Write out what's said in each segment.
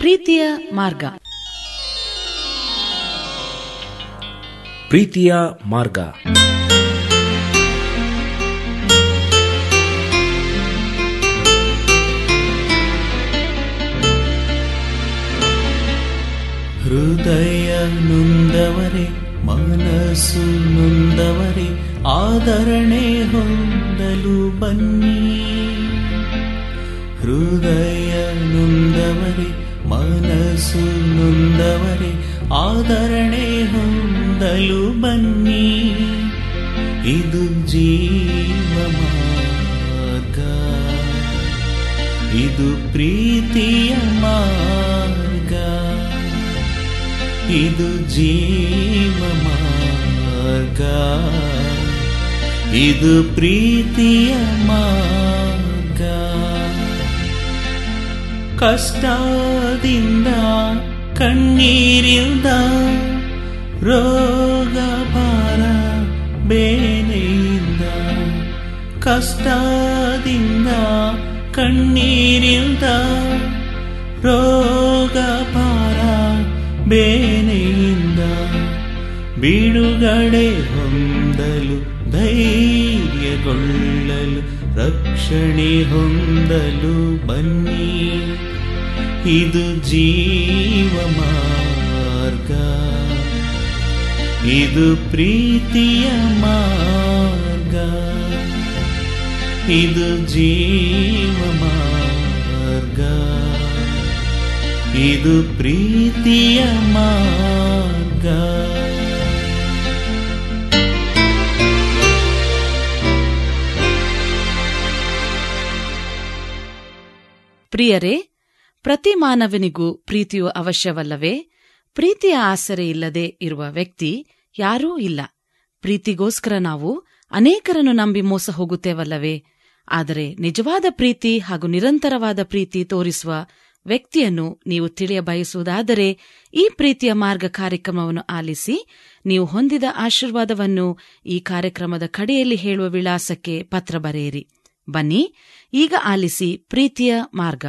ಪ್ರೀತಿಯ ಮಾರ್ಗ ಪ್ರೀತಿಯ ಮಾರ್ಗ ಹೃದಯ ನೊಂದವರೇ ಮನಸ್ಸು ನೊಂದವರೇ ಆದರಣೆ ಹೊಂದಲು ಬನ್ನಿ ಹೃದಯ ನೊಂದವರೇ ಮನಸ್ಸು ನೊಂದವರೇ ಆದರಣೆ ಹೊಂದಲು ಬನ್ನಿ ಇದು ಜೀವ ಮಾರ್ಗ ಇದು ಪ್ರೀತಿಯ ಮಾರ್ಗ ಇದು ಜೀವ ಮಾರ್ಗ ಇದು ಪ್ರೀತಿಯ ಮಾರ್ಗ ಕಷ್ಟದಿಂದ ಕಣ್ಣೀರಿಂದ ರೋಗ ಭಾರ ಬೇನೆಯಿಂದ ಕಷ್ಟದಿಂದ ಕಣ್ಣೀರಿಂದ ರೋಗ ಭಾರ ಬೇನೆಯಿಂದ ಬಿಡುಗಡೆ ಹೊಂದಲು ಧೈರ್ಯಗೊಳ್ಳಲು ರಕ್ಷಣೆ ಹೊಂದಲು ಬನ್ನಿ ಇದು ಜೀವ ಮಾರ್ಗ ಇದು ಪ್ರೀತಿಯ ಮಾರ್ಗ ಇದು ಜೀವ ಮಾರ್ಗ ಇದು ಪ್ರೀತಿಯ ಮಾರ್ಗ ಪ್ರಿಯರೇ ಪ್ರತಿ ಮಾನವನಿಗೂ ಪ್ರೀತಿಯು ಅವಶ್ಯವಲ್ಲವೇ ಪ್ರೀತಿಯ ಆಸರೆ ಇಲ್ಲದೆ ಇರುವ ವ್ಯಕ್ತಿ ಯಾರೂ ಇಲ್ಲ ಪ್ರೀತಿಗೋಸ್ಕರ ನಾವು ಅನೇಕರನ್ನು ನಂಬಿ ಮೋಸ ಹೋಗುತ್ತೇವಲ್ಲವೇ ಆದರೆ ನಿಜವಾದ ಪ್ರೀತಿ ಹಾಗೂ ನಿರಂತರವಾದ ಪ್ರೀತಿ ತೋರಿಸುವ ವ್ಯಕ್ತಿಯನ್ನು ನೀವು ತಿಳಿಯ ಬಯಸುವುದಾದರೆ ಈ ಪ್ರೀತಿಯ ಮಾರ್ಗ ಕಾರ್ಯಕ್ರಮವನ್ನು ಆಲಿಸಿ ನೀವು ಹೊಂದಿದ ಆಶೀರ್ವಾದವನ್ನು ಈ ಕಾರ್ಯಕ್ರಮದ ಕಡೆಯಲ್ಲಿ ಹೇಳುವ ವಿಳಾಸಕ್ಕೆ ಪತ್ರ ಬರೆಯಿರಿ ಬನ್ನಿ ಈಗ ಆಲಿಸಿ ಪ್ರೀತಿಯ ಮಾರ್ಗ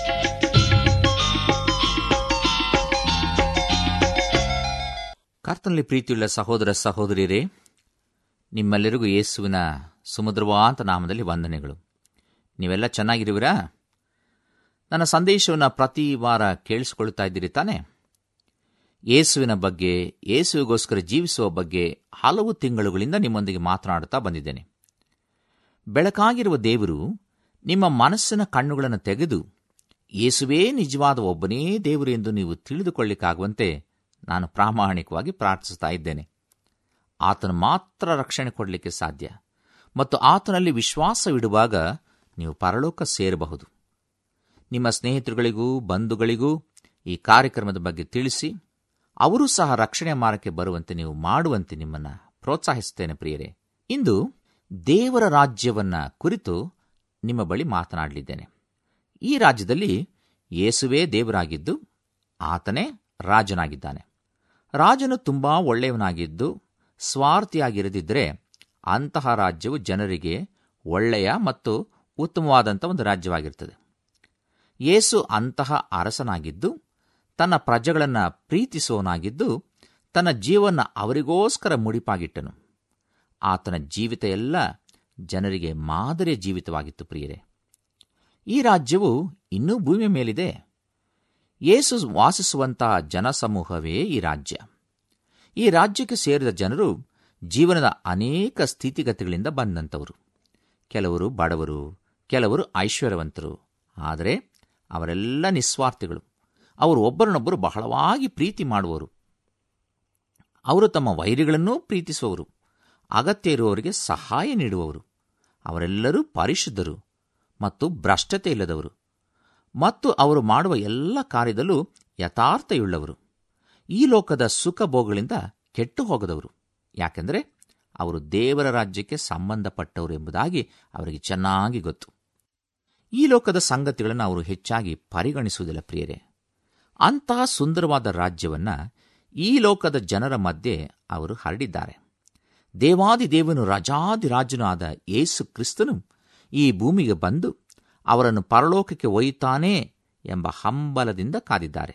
ಕರ್ತನಲ್ಲಿ ಪ್ರೀತಿಯುಳ್ಳ ಸಹೋದರ ಸಹೋದರಿಯರೇ ನಿಮ್ಮೆಲ್ಲರಿಗೂ ಯೇಸುವಿನ ಸುಮಧುರವಾಂತ ನಾಮದಲ್ಲಿ ವಂದನೆಗಳು ನೀವೆಲ್ಲ ಚೆನ್ನಾಗಿರುವಿರಾ ನನ್ನ ಸಂದೇಶವನ್ನು ಪ್ರತಿ ವಾರ ಕೇಳಿಸಿಕೊಳ್ತಾ ಇದ್ದೀರಿ ತಾನೆ ಯೇಸುವಿನ ಬಗ್ಗೆ ಯೇಸುವಿಗೋಸ್ಕರ ಜೀವಿಸುವ ಬಗ್ಗೆ ಹಲವು ತಿಂಗಳುಗಳಿಂದ ನಿಮ್ಮೊಂದಿಗೆ ಮಾತನಾಡುತ್ತಾ ಬಂದಿದ್ದೇನೆ ಬೆಳಕಾಗಿರುವ ದೇವರು ನಿಮ್ಮ ಮನಸ್ಸಿನ ಕಣ್ಣುಗಳನ್ನು ತೆಗೆದು ಯೇಸುವೇ ನಿಜವಾದ ಒಬ್ಬನೇ ದೇವರು ಎಂದು ನೀವು ತಿಳಿದುಕೊಳ್ಳಿಕ್ಕಾಗುವಂತೆ ನಾನು ಪ್ರಾಮಾಣಿಕವಾಗಿ ಪ್ರಾರ್ಥಿಸ್ತಾ ಇದ್ದೇನೆ ಆತನು ಮಾತ್ರ ರಕ್ಷಣೆ ಕೊಡಲಿಕ್ಕೆ ಸಾಧ್ಯ ಮತ್ತು ಆತನಲ್ಲಿ ವಿಶ್ವಾಸವಿಡುವಾಗ ನೀವು ಪರಲೋಕ ಸೇರಬಹುದು ನಿಮ್ಮ ಸ್ನೇಹಿತರುಗಳಿಗೂ ಬಂಧುಗಳಿಗೂ ಈ ಕಾರ್ಯಕ್ರಮದ ಬಗ್ಗೆ ತಿಳಿಸಿ ಅವರೂ ಸಹ ರಕ್ಷಣೆ ಮಾರ್ಗಕ್ಕೆ ಬರುವಂತೆ ನೀವು ಮಾಡುವಂತೆ ನಿಮ್ಮನ್ನು ಪ್ರೋತ್ಸಾಹಿಸುತ್ತೇನೆ ಪ್ರಿಯರೇ ಇಂದು ದೇವರ ರಾಜ್ಯವನ್ನ ಕುರಿತು ನಿಮ್ಮ ಬಳಿ ಮಾತನಾಡಲಿದ್ದೇನೆ ಈ ರಾಜ್ಯದಲ್ಲಿ ಯೇಸುವೇ ದೇವರಾಗಿದ್ದು ಆತನೇ ರಾಜನಾಗಿದ್ದಾನೆ ರಾಜನು ತುಂಬಾ ಒಳ್ಳೆಯವನಾಗಿದ್ದು ಸ್ವಾರ್ಥಿಯಾಗಿರದಿದ್ದರೆ ಅಂತಹ ರಾಜ್ಯವು ಜನರಿಗೆ ಒಳ್ಳೆಯ ಮತ್ತು ಉತ್ತಮವಾದಂಥ ಒಂದು ರಾಜ್ಯವಾಗಿರ್ತದೆ ಯೇಸು ಅಂತಹ ಅರಸನಾಗಿದ್ದು ತನ್ನ ಪ್ರಜೆಗಳನ್ನು ಪ್ರೀತಿಸುವವನಾಗಿದ್ದು ತನ್ನ ಜೀವನ ಅವರಿಗೋಸ್ಕರ ಮುಡಿಪಾಗಿಟ್ಟನು ಆತನ ಜೀವಿತ ಎಲ್ಲ ಜನರಿಗೆ ಮಾದರಿಯ ಜೀವಿತವಾಗಿತ್ತು ಪ್ರಿಯರೇ ಈ ರಾಜ್ಯವು ಇನ್ನೂ ಭೂಮಿ ಮೇಲಿದೆ ಯೇಸು ವಾಸಿಸುವಂತಹ ಜನಸಮೂಹವೇ ಈ ರಾಜ್ಯ ಈ ರಾಜ್ಯಕ್ಕೆ ಸೇರಿದ ಜನರು ಜೀವನದ ಅನೇಕ ಸ್ಥಿತಿಗತಿಗಳಿಂದ ಬಂದಂಥವರು ಕೆಲವರು ಬಡವರು ಕೆಲವರು ಐಶ್ವರ್ಯವಂತರು ಆದರೆ ಅವರೆಲ್ಲ ನಿಸ್ವಾರ್ಥಿಗಳು ಅವರು ಒಬ್ಬರನ್ನೊಬ್ಬರು ಬಹಳವಾಗಿ ಪ್ರೀತಿ ಮಾಡುವವರು ಅವರು ತಮ್ಮ ವೈರಿಗಳನ್ನೂ ಪ್ರೀತಿಸುವವರು ಅಗತ್ಯ ಇರುವವರಿಗೆ ಸಹಾಯ ನೀಡುವವರು ಅವರೆಲ್ಲರೂ ಪರಿಶುದ್ಧರು ಮತ್ತು ಭ್ರಷ್ಟತೆ ಇಲ್ಲದವರು ಮತ್ತು ಅವರು ಮಾಡುವ ಎಲ್ಲ ಕಾರ್ಯದಲ್ಲೂ ಯಥಾರ್ಥಯುಳ್ಳವರು ಈ ಲೋಕದ ಸುಖ ಭೋಗಗಳಿಂದ ಕೆಟ್ಟು ಹೋಗದವರು ಯಾಕೆಂದರೆ ಅವರು ದೇವರ ರಾಜ್ಯಕ್ಕೆ ಸಂಬಂಧಪಟ್ಟವರು ಎಂಬುದಾಗಿ ಅವರಿಗೆ ಚೆನ್ನಾಗಿ ಗೊತ್ತು ಈ ಲೋಕದ ಸಂಗತಿಗಳನ್ನು ಅವರು ಹೆಚ್ಚಾಗಿ ಪರಿಗಣಿಸುವುದಿಲ್ಲ ಪ್ರಿಯರೇ ಅಂತಹ ಸುಂದರವಾದ ರಾಜ್ಯವನ್ನ ಈ ಲೋಕದ ಜನರ ಮಧ್ಯೆ ಅವರು ಹರಡಿದ್ದಾರೆ ದೇವಾದಿ ದೇವನು ರಾಜಾದಿರಾಜನೂ ಆದ ಯೇಸು ಕ್ರಿಸ್ತನು ಈ ಭೂಮಿಗೆ ಬಂದು ಅವರನ್ನು ಪರಲೋಕಕ್ಕೆ ಒಯ್ಯುತ್ತಾನೆ ಎಂಬ ಹಂಬಲದಿಂದ ಕಾದಿದ್ದಾರೆ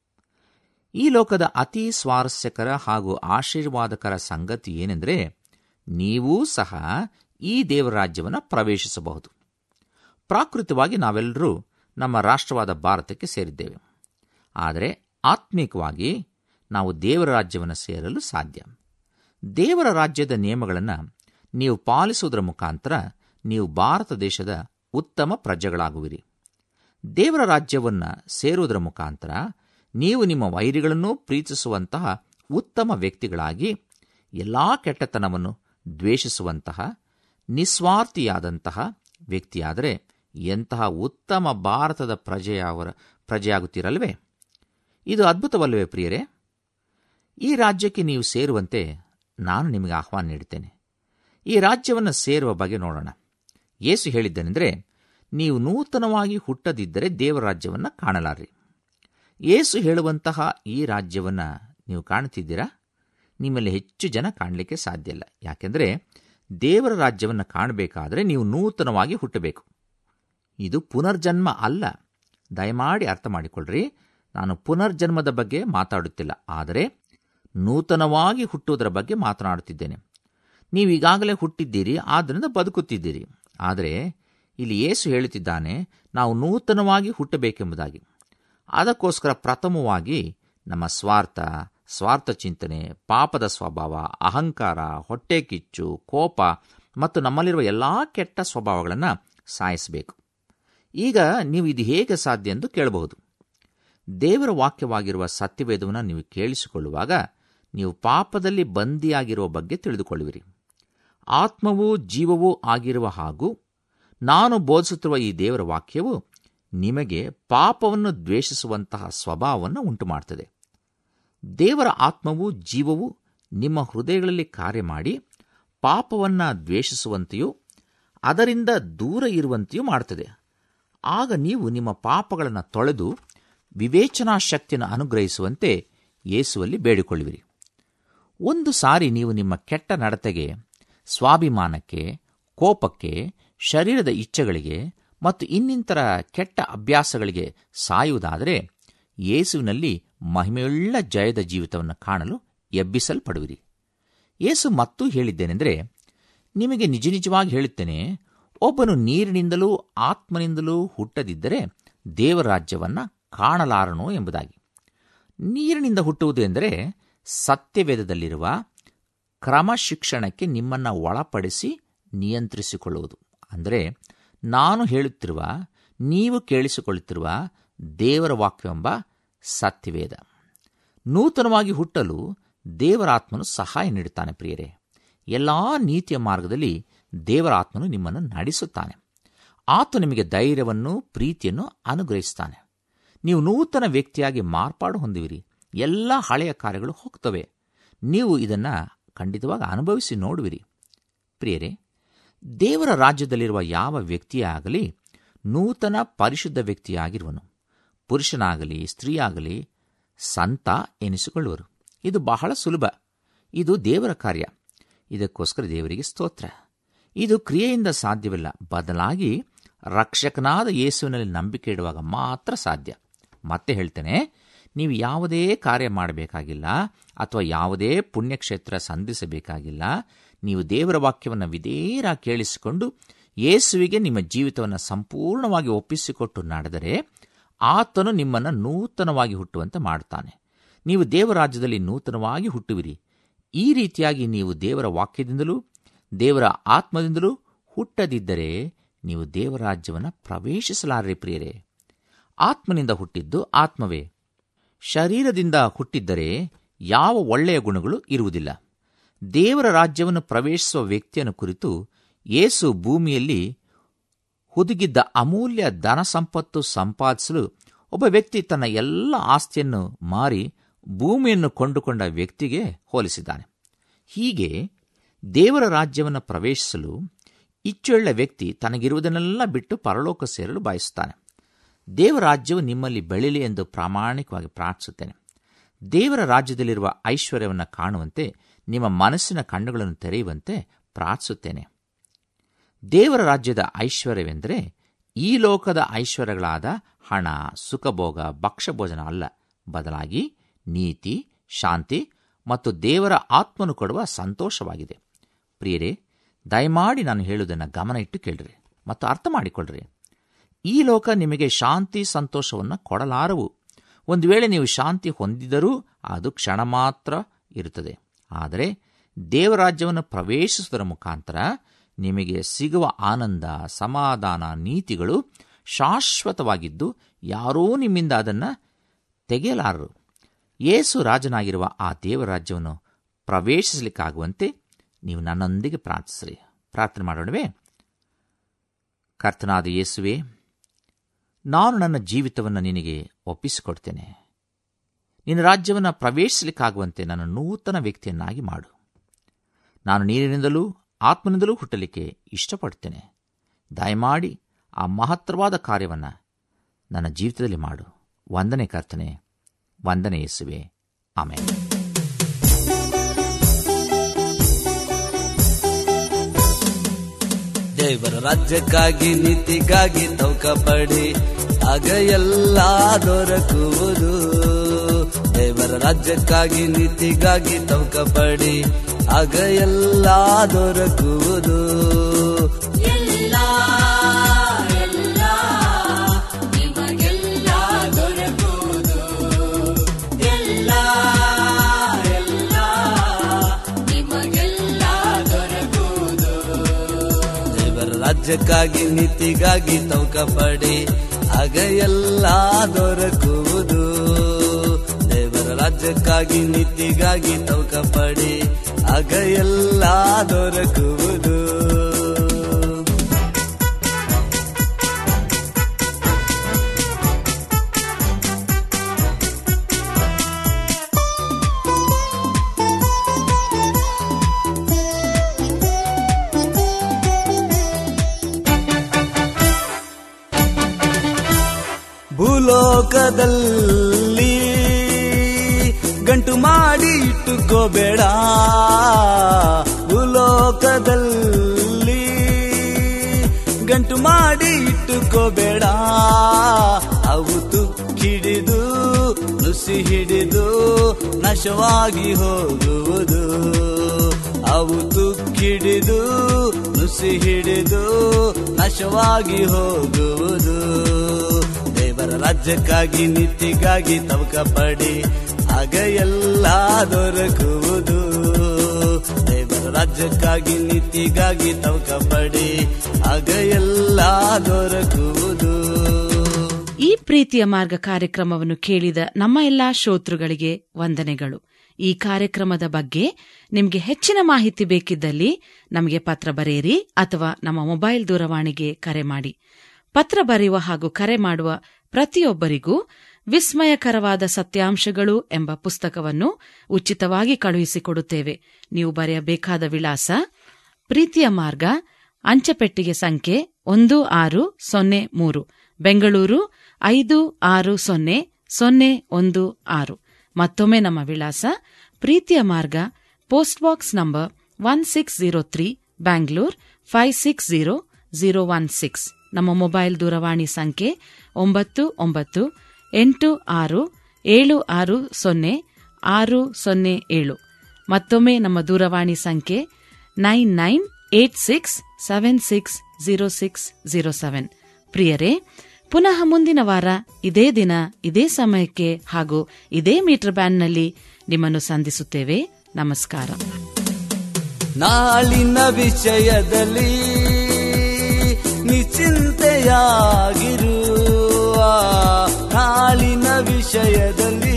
ಈ ಲೋಕದ ಅತಿ ಸ್ವಾರಸ್ಯಕರ ಹಾಗೂ ಆಶೀರ್ವಾದಕರ ಸಂಗತಿ ಏನೆಂದರೆ ನೀವೂ ಸಹ ಈ ದೇವರ ರಾಜ್ಯವನ್ನು ಪ್ರವೇಶಿಸಬಹುದು ಪ್ರಾಕೃತವಾಗಿ ನಾವೆಲ್ಲರೂ ನಮ್ಮ ರಾಷ್ಟ್ರವಾದ ಭಾರತಕ್ಕೆ ಸೇರಿದ್ದೇವೆ ಆದರೆ ಆತ್ಮಿಕವಾಗಿ ನಾವು ದೇವರ ರಾಜ್ಯವನ್ನು ಸೇರಲು ಸಾಧ್ಯ ದೇವರ ರಾಜ್ಯದ ನಿಯಮಗಳನ್ನು ನೀವು ಪಾಲಿಸುವುದರ ಮುಖಾಂತರ ನೀವು ಭಾರತ ದೇಶದ ಉತ್ತಮ ಪ್ರಜೆಗಳಾಗುವಿರಿ ದೇವರ ರಾಜ್ಯವನ್ನು ಸೇರುವುದರ ಮುಖಾಂತರ ನೀವು ನಿಮ್ಮ ವೈರಿಗಳನ್ನು ಪ್ರೀತಿಸುವಂತಹ ಉತ್ತಮ ವ್ಯಕ್ತಿಗಳಾಗಿ ಎಲ್ಲ ಕೆಟ್ಟತನವನ್ನು ದ್ವೇಷಿಸುವಂತಹ ನಿಸ್ವಾರ್ಥಿಯಾದಂತಹ ವ್ಯಕ್ತಿಯಾದರೆ ಎಂತಹ ಉತ್ತಮ ಭಾರತದ ಪ್ರಜೆಯವರ ಪ್ರಜೆಯಾಗುತ್ತೀರಲ್ವೇ ಇದು ಅದ್ಭುತವಲ್ಲವೇ ಪ್ರಿಯರೇ ಈ ರಾಜ್ಯಕ್ಕೆ ನೀವು ಸೇರುವಂತೆ ನಾನು ನಿಮಗೆ ಆಹ್ವಾನ ನೀಡುತ್ತೇನೆ ಈ ರಾಜ್ಯವನ್ನು ಸೇರುವ ಬಗ್ಗೆ ನೋಡೋಣ ಯೇಸು ಹೇಳಿದ್ದನೆಂದರೆ ನೀವು ನೂತನವಾಗಿ ಹುಟ್ಟದಿದ್ದರೆ ದೇವರ ರಾಜ್ಯವನ್ನು ಕಾಣಲಾರ್ರಿ ಯೇಸು ಹೇಳುವಂತಹ ಈ ರಾಜ್ಯವನ್ನು ನೀವು ಕಾಣುತ್ತಿದ್ದೀರಾ ನಿಮ್ಮಲ್ಲಿ ಹೆಚ್ಚು ಜನ ಕಾಣಲಿಕ್ಕೆ ಸಾಧ್ಯ ಇಲ್ಲ ಯಾಕೆಂದರೆ ದೇವರ ರಾಜ್ಯವನ್ನು ಕಾಣಬೇಕಾದರೆ ನೀವು ನೂತನವಾಗಿ ಹುಟ್ಟಬೇಕು ಇದು ಪುನರ್ಜನ್ಮ ಅಲ್ಲ ದಯಮಾಡಿ ಅರ್ಥ ಮಾಡಿಕೊಳ್ಳ್ರಿ ನಾನು ಪುನರ್ಜನ್ಮದ ಬಗ್ಗೆ ಮಾತಾಡುತ್ತಿಲ್ಲ ಆದರೆ ನೂತನವಾಗಿ ಹುಟ್ಟುವುದರ ಬಗ್ಗೆ ಮಾತನಾಡುತ್ತಿದ್ದೇನೆ ನೀವು ಈಗಾಗಲೇ ಹುಟ್ಟಿದ್ದೀರಿ ಆದ್ದರಿಂದ ಬದುಕುತ್ತಿದ್ದೀರಿ ಆದರೆ ಇಲ್ಲಿ ಯೇಸು ಹೇಳುತ್ತಿದ್ದಾನೆ ನಾವು ನೂತನವಾಗಿ ಹುಟ್ಟಬೇಕೆಂಬುದಾಗಿ ಅದಕ್ಕೋಸ್ಕರ ಪ್ರಥಮವಾಗಿ ನಮ್ಮ ಸ್ವಾರ್ಥ ಸ್ವಾರ್ಥ ಚಿಂತನೆ ಪಾಪದ ಸ್ವಭಾವ ಅಹಂಕಾರ ಹೊಟ್ಟೆ ಕಿಚ್ಚು ಕೋಪ ಮತ್ತು ನಮ್ಮಲ್ಲಿರುವ ಎಲ್ಲ ಕೆಟ್ಟ ಸ್ವಭಾವಗಳನ್ನು ಸಾಯಿಸಬೇಕು ಈಗ ನೀವು ಇದು ಹೇಗೆ ಸಾಧ್ಯ ಎಂದು ಕೇಳಬಹುದು ದೇವರ ವಾಕ್ಯವಾಗಿರುವ ಸತ್ಯವೇದವನ್ನು ನೀವು ಕೇಳಿಸಿಕೊಳ್ಳುವಾಗ ನೀವು ಪಾಪದಲ್ಲಿ ಬಂದಿಯಾಗಿರುವ ಬಗ್ಗೆ ತಿಳಿದುಕೊಳ್ಳುವಿರಿ ಆತ್ಮವೂ ಜೀವವೂ ಆಗಿರುವ ಹಾಗೂ ನಾನು ಬೋಧಿಸುತ್ತಿರುವ ಈ ದೇವರ ವಾಕ್ಯವು ನಿಮಗೆ ಪಾಪವನ್ನು ದ್ವೇಷಿಸುವಂತಹ ಸ್ವಭಾವವನ್ನು ಉಂಟು ಮಾಡುತ್ತದೆ ದೇವರ ಆತ್ಮವೂ ಜೀವವು ನಿಮ್ಮ ಹೃದಯಗಳಲ್ಲಿ ಕಾರ್ಯ ಮಾಡಿ ಪಾಪವನ್ನು ದ್ವೇಷಿಸುವಂತೆಯೂ ಅದರಿಂದ ದೂರ ಇರುವಂತೆಯೂ ಮಾಡುತ್ತದೆ ಆಗ ನೀವು ನಿಮ್ಮ ಪಾಪಗಳನ್ನು ತೊಳೆದು ವಿವೇಚನಾ ಶಕ್ತಿಯನ್ನು ಅನುಗ್ರಹಿಸುವಂತೆ ಯೇಸುವಲ್ಲಿ ಬೇಡಿಕೊಳ್ಳುವಿರಿ ಒಂದು ಸಾರಿ ನೀವು ನಿಮ್ಮ ಕೆಟ್ಟ ನಡತೆಗೆ ಸ್ವಾಭಿಮಾನಕ್ಕೆ ಕೋಪಕ್ಕೆ ಶರೀರದ ಇಚ್ಛೆಗಳಿಗೆ ಮತ್ತು ಇನ್ನಿತರ ಕೆಟ್ಟ ಅಭ್ಯಾಸಗಳಿಗೆ ಸಾಯುವುದಾದರೆ ಯೇಸುವಿನಲ್ಲಿ ಮಹಿಮೆಯುಳ್ಳ ಜಯದ ಜೀವಿತವನ್ನು ಕಾಣಲು ಎಬ್ಬಿಸಲ್ಪಡುವಿರಿ ಯೇಸು ಮತ್ತೂ ಹೇಳಿದ್ದೇನೆಂದರೆ ನಿಮಗೆ ನಿಜ ನಿಜವಾಗಿ ಹೇಳುತ್ತೇನೆ ಒಬ್ಬನು ನೀರಿನಿಂದಲೂ ಆತ್ಮನಿಂದಲೂ ಹುಟ್ಟದಿದ್ದರೆ ದೇವರ ರಾಜ್ಯವನ್ನು ಕಾಣಲಾರನು ಎಂಬುದಾಗಿ ನೀರಿನಿಂದ ಹುಟ್ಟುವುದು ಎಂದರೆ ಸತ್ಯವೇದದಲ್ಲಿರುವ ಕ್ರಮಶಿಕ್ಷಣಕ್ಕೆ ನಿಮ್ಮನ್ನು ಒಳಪಡಿಸಿ ನಿಯಂತ್ರಿಸಿಕೊಳ್ಳುವುದು ಅಂದರೆ ನಾನು ಹೇಳುತ್ತಿರುವ ನೀವು ಕೇಳಿಸಿಕೊಳ್ಳುತ್ತಿರುವ ದೇವರ ವಾಕ್ಯವೆಂಬ ಸತ್ಯವೇದ ನೂತನವಾಗಿ ಹುಟ್ಟಲು ದೇವರ ಆತ್ಮನು ಸಹಾಯ ನೀಡುತ್ತಾನೆ ಪ್ರಿಯರೇ ಎಲ್ಲ ನೀತಿಯ ಮಾರ್ಗದಲ್ಲಿ ದೇವರ ಆತ್ಮನು ನಿಮ್ಮನ್ನು ನಡೆಸುತ್ತಾನೆ ಆತ ನಿಮಗೆ ಧೈರ್ಯವನ್ನು ಪ್ರೀತಿಯನ್ನು ಅನುಗ್ರಹಿಸುತ್ತಾನೆ ನೀವು ನೂತನ ವ್ಯಕ್ತಿಯಾಗಿ ಮಾರ್ಪಾಡು ಹೊಂದುವಿರಿ ಎಲ್ಲ ಹಳೆಯ ಕಾರ್ಯಗಳು ಹೋಗ್ತವೆ ನೀವು ಇದನ್ನು ಖಂಡಿತವಾಗಿ ಅನುಭವಿಸಿ ನೋಡುವಿರಿ ಪ್ರಿಯರೇ ದೇವರ ರಾಜ್ಯದಲ್ಲಿರುವ ಯಾವ ವ್ಯಕ್ತಿಯೇ ಆಗಲಿ ನೂತನ ಪರಿಶುದ್ಧ ವ್ಯಕ್ತಿಯಾಗಿರುವನು ಪುರುಷನಾಗಲಿ ಸ್ತ್ರೀಯಾಗಲಿ ಸಂತ ಎನಿಸಿಕೊಳ್ಳುವರು ಇದು ಬಹಳ ಸುಲಭ ಇದು ದೇವರ ಕಾರ್ಯ ಇದಕ್ಕೋಸ್ಕರ ದೇವರಿಗೆ ಸ್ತೋತ್ರ ಇದು ಕ್ರಿಯೆಯಿಂದ ಸಾಧ್ಯವಿಲ್ಲ ಬದಲಾಗಿ ರಕ್ಷಕನಾದ ಯೇಸುವಿನಲ್ಲಿ ನಂಬಿಕೆ ಇಡುವಾಗ ಮಾತ್ರ ಸಾಧ್ಯ ಮತ್ತೆ ಹೇಳ್ತೇನೆ ನೀವು ಯಾವುದೇ ಕಾರ್ಯ ಮಾಡಬೇಕಾಗಿಲ್ಲ ಅಥವಾ ಯಾವುದೇ ಪುಣ್ಯಕ್ಷೇತ್ರ ಸಂಧಿಸಬೇಕಾಗಿಲ್ಲ ನೀವು ದೇವರ ವಾಕ್ಯವನ್ನು ವಿಧೇರ ಕೇಳಿಸಿಕೊಂಡು ಯೇಸುವಿಗೆ ನಿಮ್ಮ ಜೀವಿತವನ್ನು ಸಂಪೂರ್ಣವಾಗಿ ಒಪ್ಪಿಸಿಕೊಟ್ಟು ನಡೆದರೆ ಆತನು ನಿಮ್ಮನ್ನು ನೂತನವಾಗಿ ಹುಟ್ಟುವಂತೆ ಮಾಡುತ್ತಾನೆ ನೀವು ದೇವರ ರಾಜ್ಯದಲ್ಲಿ ನೂತನವಾಗಿ ಹುಟ್ಟುವಿರಿ ಈ ರೀತಿಯಾಗಿ ನೀವು ದೇವರ ವಾಕ್ಯದಿಂದಲೂ ದೇವರ ಆತ್ಮದಿಂದಲೂ ಹುಟ್ಟದಿದ್ದರೆ ನೀವು ದೇವರ ರಾಜ್ಯವನ್ನು ಪ್ರವೇಶಿಸಲಾರರಿ ಪ್ರಿಯರೇ ಆತ್ಮನಿಂದ ಹುಟ್ಟಿದ್ದು ಆತ್ಮವೇ ಶರೀರದಿಂದ ಹುಟ್ಟಿದ್ದರೆ ಯಾವ ಒಳ್ಳೆಯ ಗುಣಗಳು ಇರುವುದಿಲ್ಲ ದೇವರ ರಾಜ್ಯವನ್ನು ಪ್ರವೇಶಿಸುವ ವ್ಯಕ್ತಿಯನ್ನು ಕುರಿತು ಯೇಸು ಭೂಮಿಯಲ್ಲಿ ಹುದುಗಿದ್ದ ಅಮೂಲ್ಯ ಧನ ಸಂಪತ್ತು ಸಂಪಾದಿಸಲು ಒಬ್ಬ ವ್ಯಕ್ತಿ ತನ್ನ ಎಲ್ಲ ಆಸ್ತಿಯನ್ನು ಮಾರಿ ಭೂಮಿಯನ್ನು ಕೊಂಡುಕೊಂಡ ವ್ಯಕ್ತಿಗೆ ಹೋಲಿಸಿದ್ದಾನೆ ಹೀಗೆ ದೇವರ ರಾಜ್ಯವನ್ನು ಪ್ರವೇಶಿಸಲು ಇಚ್ಚುಳ್ಳ ವ್ಯಕ್ತಿ ತನಗಿರುವುದನ್ನೆಲ್ಲ ಬಿಟ್ಟು ಪರಲೋಕ ಸೇರಲು ಬಯಸುತ್ತಾನೆ ದೇವರ ರಾಜ್ಯವು ನಿಮ್ಮಲ್ಲಿ ಬೆಳಿಲಿ ಎಂದು ಪ್ರಾಮಾಣಿಕವಾಗಿ ಪ್ರಾರ್ಥಿಸುತ್ತೇನೆ ದೇವರ ರಾಜ್ಯದಲ್ಲಿರುವ ಐಶ್ವರ್ಯವನ್ನು ಕಾಣುವಂತೆ ನಿಮ್ಮ ಮನಸ್ಸಿನ ಕಣ್ಣುಗಳನ್ನು ತೆರೆಯುವಂತೆ ಪ್ರಾರ್ಥಿಸುತ್ತೇನೆ ದೇವರ ರಾಜ್ಯದ ಐಶ್ವರ್ಯವೆಂದರೆ ಈ ಲೋಕದ ಐಶ್ವರ್ಯಗಳಾದ ಹಣ ಸುಖಭೋಗ ಭಕ್ಷ್ಯಭೋಜನ ಅಲ್ಲ ಬದಲಾಗಿ ನೀತಿ ಶಾಂತಿ ಮತ್ತು ದೇವರ ಆತ್ಮನು ಕೊಡುವ ಸಂತೋಷವಾಗಿದೆ ಪ್ರಿಯರೇ ದಯಮಾಡಿ ನಾನು ಹೇಳುವುದನ್ನು ಗಮನ ಇಟ್ಟು ಕೇಳ್ರಿ ಮತ್ತು ಅರ್ಥ ಮಾಡಿಕೊಳ್ಳ್ರಿ ಈ ಲೋಕ ನಿಮಗೆ ಶಾಂತಿ ಸಂತೋಷವನ್ನು ಕೊಡಲಾರವು ಒಂದು ವೇಳೆ ನೀವು ಶಾಂತಿ ಹೊಂದಿದರೂ ಅದು ಕ್ಷಣ ಮಾತ್ರ ಇರುತ್ತದೆ ಆದರೆ ದೇವರಾಜ್ಯವನ್ನು ಪ್ರವೇಶಿಸುವುದರ ಮುಖಾಂತರ ನಿಮಗೆ ಸಿಗುವ ಆನಂದ ಸಮಾಧಾನ ನೀತಿಗಳು ಶಾಶ್ವತವಾಗಿದ್ದು ಯಾರೂ ನಿಮ್ಮಿಂದ ಅದನ್ನು ತೆಗೆಯಲಾರರು ಯೇಸು ರಾಜನಾಗಿರುವ ಆ ದೇವರಾಜ್ಯವನ್ನು ಪ್ರವೇಶಿಸಲಿಕ್ಕಾಗುವಂತೆ ನೀವು ನನ್ನೊಂದಿಗೆ ಪ್ರಾರ್ಥಿಸ್ರಿ ಪ್ರಾರ್ಥನೆ ಮಾಡೋಣವೇ ಕರ್ತನಾದ ಯೇಸುವೆ ನಾನು ನನ್ನ ಜೀವಿತವನ್ನು ನಿನಗೆ ಒಪ್ಪಿಸಿಕೊಡ್ತೇನೆ ನಿನ್ನ ರಾಜ್ಯವನ್ನು ಪ್ರವೇಶಿಸಲಿಕ್ಕಾಗುವಂತೆ ನನ್ನ ನೂತನ ವ್ಯಕ್ತಿಯನ್ನಾಗಿ ಮಾಡು ನಾನು ನೀರಿನಿಂದಲೂ ಆತ್ಮನಿಂದಲೂ ಹುಟ್ಟಲಿಕ್ಕೆ ಇಷ್ಟಪಡ್ತೇನೆ ದಯಮಾಡಿ ಆ ಮಹತ್ತರವಾದ ಕಾರ್ಯವನ್ನು ನನ್ನ ಜೀವಿತದಲ್ಲಿ ಮಾಡು ವಂದನೆ ಕರ್ತನೆ ವಂದನೆ ಯೇಸುವೆ ಆಮೇಲೆ ದೇವರ ರಾಜ್ಯಕ್ಕಾಗಿ ನೀತಿಗಾಗಿ ತೌಕ ಪಡಿ ಆಗ ಎಲ್ಲ ದೊರಕುವುದು ದೇವರ ರಾಜ್ಯಕ್ಕಾಗಿ ನೀತಿಗಾಗಿ ತೌಕ ಪಡಿ ಆಗ ಎಲ್ಲ ದೊರಕುವುದು ಎಲ್ಲ ಎಲ್ಲ ನಿಮಗೆಲ್ಲ ದೊರಕುವುದು ಎಲ್ಲ ಎಲ್ಲ ನಿಮಗೆಲ್ಲ ದೊರಕುವುದು ದೇವರ ರಾಜ್ಯಕ್ಕಾಗಿ ನೀತಿಗಾಗಿ ತೌಕ ಪಡಿ ಆಗ ಎಲ್ಲ ದೊರಕುವುದು ದೇವರ ರಾಜ್ಯಕ್ಕಾಗಿ ನೀತಿಗಾಗಿ ತೌಕ ಪಡಿ ಆಗ ಎಲ್ಲ ದೊರಕುವುದು ಭೂಲೋಕದಲ್ಲಿ ಗಂಟು ಮಾಡಿ ಇಟ್ಟುಕೋಬೇಡ ಭೂಲೋಕದಲ್ಲಿ ಗಂಟು ಮಾಡಿ ಇಟ್ಟುಕೋಬೇಡ ಅವು ತುಕ್ಕಿಡಿದು ನುಸಿ ಹಿಡಿದು ನಾಶವಾಗಿ ಹೋಗುವುದು ಅವು ತುಕ್ಕಿಡಿದು ನುಸಿ ಹಿಡಿದು ನಾಶವಾಗಿ ಹೋಗುವುದು ದೇವರ ರಾಜ್ಯಕ್ಕಾಗಿ ನೀತಿಗಾಗಿ ತವಕ ಪಡಿ ಆಗ ಎಲ್ಲ ದೊರಕುವುದು ದೇವರ ರಾಜ್ಯಕ್ಕಾಗಿ ನೀತಿಗಾಗಿ ತವಕ ಪಡಿ ಆಗ ಎಲ್ಲ ದೊರಕುವುದು ಈ ಪ್ರೀತಿಯ ಮಾರ್ಗ ಕಾರ್ಯಕ್ರಮವನ್ನು ಕೇಳಿದ ನಮ್ಮ ಎಲ್ಲಾ ಶ್ರೋತೃಗಳಿಗೆ ವಂದನೆಗಳು ಈ ಕಾರ್ಯಕ್ರಮದ ಬಗ್ಗೆ ನಿಮಗೆ ಹೆಚ್ಚಿನ ಮಾಹಿತಿ ಬೇಕಿದ್ದಲ್ಲಿ ನಮಗೆ ಪತ್ರ ಬರೆಯಿರಿ ಅಥವಾ ನಮ್ಮ ಮೊಬೈಲ್ ದೂರವಾಣಿಗೆ ಕರೆ ಮಾಡಿ ಪತ್ರ ಬರೆಯುವ ಹಾಗೂ ಕರೆ ಮಾಡುವ ಪ್ರತಿಯೊಬ್ಬರಿಗೂ ವಿಸ್ಮಯಕರವಾದ ಸತ್ಯಾಂಶಗಳು ಎಂಬ ಪುಸ್ತಕವನ್ನು ಉಚಿತವಾಗಿ ಕಳುಹಿಸಿಕೊಡುತ್ತೇವೆ ನೀವು ಬರೆಯಬೇಕಾದ ವಿಳಾಸ ಪ್ರೀತಿಯ ಮಾರ್ಗ ಅಂಚೆಪೆಟ್ಟಿಗೆ ಸಂಖ್ಯೆ ಒಂದು ಆರು ಸೊನ್ನೆ ಮೂರು ಬೆಂಗಳೂರು ಐದು ಆರು ಸೊನ್ನೆ ಸೊನ್ನೆ ಒಂದು ಆರು ಮತ್ತೊಮ್ಮೆ ನಮ್ಮ ವಿಳಾಸ ಪ್ರೀತಿಯ ಮಾರ್ಗ post box number one six zero three Bangalore five six zero zero one six ನಮ್ಮ ಮೊಬೈಲ್ ದೂರವಾಣಿ ಸಂಖ್ಯೆ ಒಂಬತ್ತು ಒಂಬತ್ತು ಎಂಟು ಆರು ಏಳು ಆರು ಸೊನ್ನೆ ಆರು ಸೊನ್ನೆ ಏಳು ಮತ್ತೊಮ್ಮೆ ನಮ್ಮ ದೂರವಾಣಿ ಸಂಖ್ಯೆ nine nine eight six seven six zero six zero seven ಪ್ರಿಯರೇ ಪುನಃ ಮುಂದಿನ ವಾರ ಇದೇ ದಿನ ಇದೇ ಸಮಯಕ್ಕೆ ಹಾಗೂ ಇದೇ ಮೀಟರ್ ಬ್ಯಾಂಡ್ನಲ್ಲಿ ನಿಮ್ಮನ್ನು ಸಂಧಿಸುತ್ತೇವೆ ನಮಸ್ಕಾರ ನಾಳಿನ ವಿಷಯದಲ್ಲಿ ನಿಶ್ಚಿಂತೆಯಾಗಿರುವ ನಾಳಿನ ವಿಷಯದಲ್ಲಿ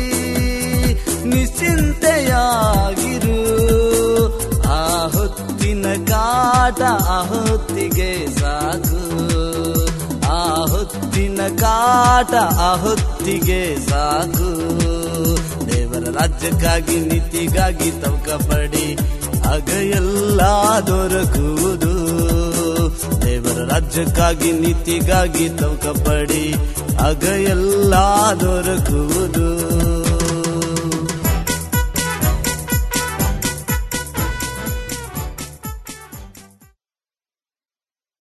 ನಿಶ್ಚಿಂತೆಯಾಗಿರು ಆ ಹೊತ್ತಿನ ಕಾಟ ಆ ಹೊತ್ತಿಗೆ ಸಾಕು ಆ ಹೊತ್ತಿನ ಕಾಟ ಆ ಹೊತ್ತಿಗೆ ಸಾಕು ದೇವರ ರಾಜ್ಯಕ್ಕಾಗಿ ನೀತಿಗಾಗಿ ತವಕ ಪಡಿ ಆಗ ಎಲ್ಲ ದೊರಕುವುದು ದೇವರ ರಾಜ್ಯಕ್ಕಾಗಿ ನೀತಿಗಾಗಿ ತವಕ ಪಡಿ ಆಗ ಎಲ್ಲ ದೊರಕುವುದು